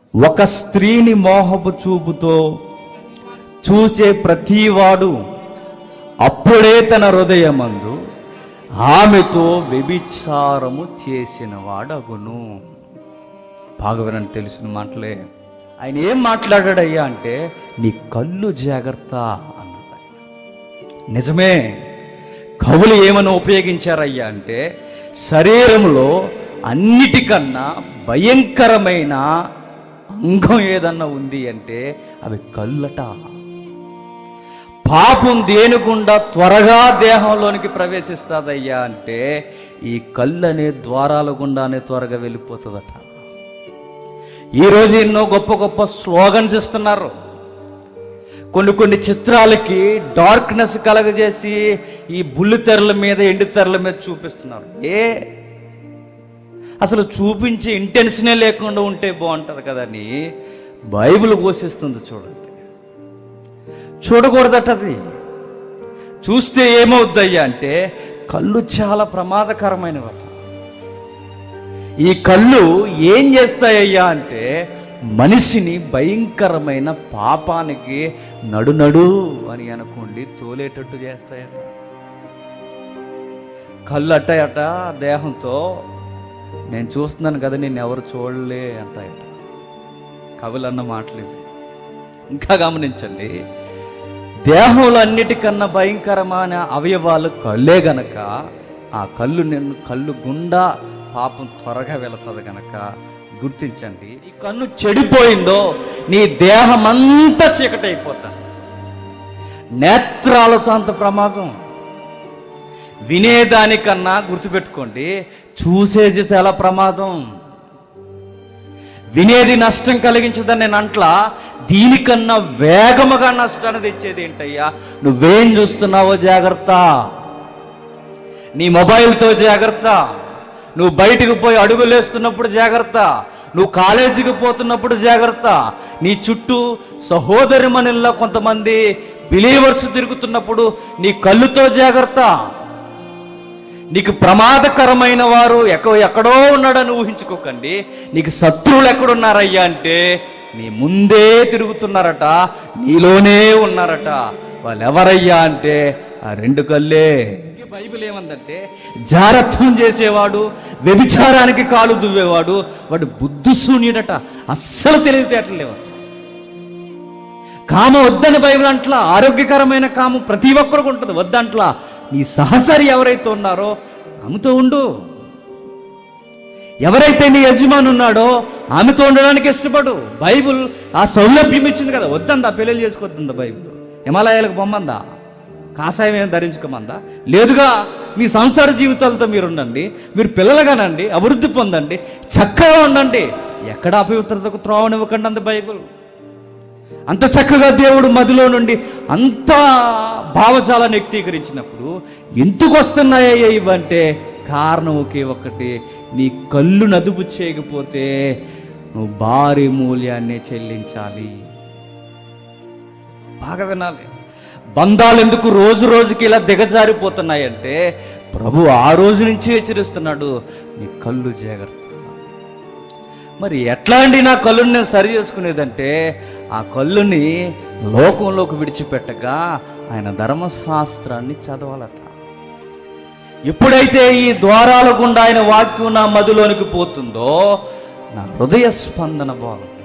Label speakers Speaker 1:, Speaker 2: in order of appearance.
Speaker 1: ఒక స్త్రీని మోహపు చూపుతో చూసే ప్రతివాడు అప్పుడే తన హృదయమందు ఆమెతో వ్యభిచారము చేసిన వాడగును బాగా వినండి తెలిసిన మాటలే ఆయన ఏం మాట్లాడాడయ్యా అంటే నీ కళ్ళు జాగ్రత్త అన్నాడు ఆయన. నిజమే కవులు ఏమని ఉపయోగించారయ్యా అంటే శరీరంలో అన్నిటికన్నా భయంకరమైన అంగం ఏదన్నా ఉంది అంటే అవి కళ్ళట పాపం దేనిగుండా త్వరగా దేహంలోనికి ప్రవేశిస్తుందయ్యా అంటే ఈ కళ్ళు అనే ద్వారాల గుండానే త్వరగా వెళ్ళిపోతుందట ఈరోజు ఎన్నో గొప్ప గొప్ప స్లోగన్స్ ఇస్తున్నారు కొన్ని కొన్ని చిత్రాలకి డార్క్నెస్ కలగజేసి ఈ బుల్లి తెరల మీద ఎండు తెరల మీద చూపిస్తున్నారు ఏ అసలు చూపించే ఇంటెన్షనే లేకుండా ఉంటే బాగుంటుంది కదని బైబిల్ ఘోషిస్తుంది చూడండి చూడకూడదట అది చూస్తే ఏమవుద్దయ్యా అంటే కళ్ళు చాలా ప్రమాదకరమైనవట ఈ కళ్ళు ఏం చేస్తాయ్యా అంటే మనిషిని భయంకరమైన పాపానికి నడునడు అని అనుకోండి తోలేటట్టు చేస్తాయట కళ్ళు అట్టయట దేహంతో నేను చూస్తున్నాను కదా నేను ఎవరు చూడలే అంటాయట కవులన్న మాటలు ఇవి. ఇంకా గమనించండి దేహంలో అన్నిటికన్నా భయంకరమైన అవయవాలు కళ్ళే గనక ఆ కళ్ళు నిన్ను కళ్ళు గుండా పాపం త్వరగా వెళుతుంది గనక గుర్తించండి ఈ కన్ను చెడిపోయిందో నీ దేహం అంతా చీకటైపోతా నేత్రాలతో అంత ప్రమాదం వినేదానికన్నా గుర్తుపెట్టుకోండి చూసేది చాలా ప్రమాదం వినేది నష్టం కలిగించదని నేను అంట్లా దీనికన్నా వేగముగా నష్టాన్ని తెచ్చేది ఏంటయ్యా నువ్వేం చూస్తున్నావో జాగ్రత్త నీ మొబైల్తో జాగ్రత్త నువ్వు బయటికి పోయి అడుగులేస్తున్నప్పుడు జాగ్రత్త నువ్వు కాలేజీకి పోతున్నప్పుడు జాగ్రత్త నీ చుట్టూ సహోదరి మనల్లో కొంతమంది బిలీవర్స్ తిరుగుతున్నప్పుడు నీ కళ్ళుతో జాగ్రత్త నీకు ప్రమాదకరమైన వారు ఎక్క ఎక్కడో ఉన్నాడని ఊహించుకోకండి నీకు శత్రువులు ఎక్కడున్నారయ్యా అంటే నీ ముందే తిరుగుతున్నారట నీలోనే ఉన్నారట వాళ్ళు ఎవరయ్యా అంటే ఆ రెండు కళ్ళే బైబిల్ ఏమందంటే జారత్వం చేసేవాడు వ్యభిచారానికి కాలు దువ్వేవాడు వాడు బుద్ధుశూన్యుడట అస్సలు తెలివితేటలు లేవు కామ వద్దని బైబిల్ అంట్లా ఆరోగ్యకరమైన కామం ప్రతి ఒక్కరికి ఉంటుంది వద్దంట్లా నీ సహచరి ఎవరైతే ఉన్నారో ఆమెతో ఉండు ఎవరైతే నీ యజమాని ఉన్నాడో ఆమెతో ఉండడానికి ఇష్టపడు బైబిల్ ఆ సౌలభ్యం ఇచ్చింది కదా వద్దందా పెళ్ళిళ్ళు చేసుకోవద్దా బైబిల్ హిమాలయాలకు పొమ్మందా కాషాయం ఏం ధరించుకోమందా లేదుగా మీ సంసార జీవితాలతో మీరు ఉండండి మీరు పిల్లలుగానండి అభివృద్ధి పొందండి చక్కగా ఉండండి ఎక్కడ అపవిత్రతకు త్రోవనివ్వకండి అంది బైబిల్ అంత చక్కగా దేవుడు మదిలో నుండి అంత భావజాలాన్ని వ్యక్తీకరించినప్పుడు ఎందుకు వస్తున్నాయ్యా ఇవంటే కారణం ఒకే ఒక్కటి నీ కళ్ళు నదుపు చేయకపోతే నువ్వు భారీ మూల్యాన్ని చెల్లించాలి బాగా వినాలి బంధాలు ఎందుకు రోజు రోజుకి ఇలా దిగజారిపోతున్నాయంటే ప్రభు ఆ రోజు నుంచి హెచ్చరిస్తున్నాడు నీ కళ్ళు జాగ్రత్త మరి ఎట్లా అండి నా కళ్ళుని నేను సరి చేసుకునేదంటే ఆ కళ్ళుని లోకంలోకి విడిచిపెట్టగా ఆయన ధర్మశాస్త్రాన్ని చదవాలట ఎప్పుడైతే ఈ ద్వారాల గుండా ఆయన వాక్యం నా మదిలోనికి పోతుందో నా హృదయ స్పందన బాగుంది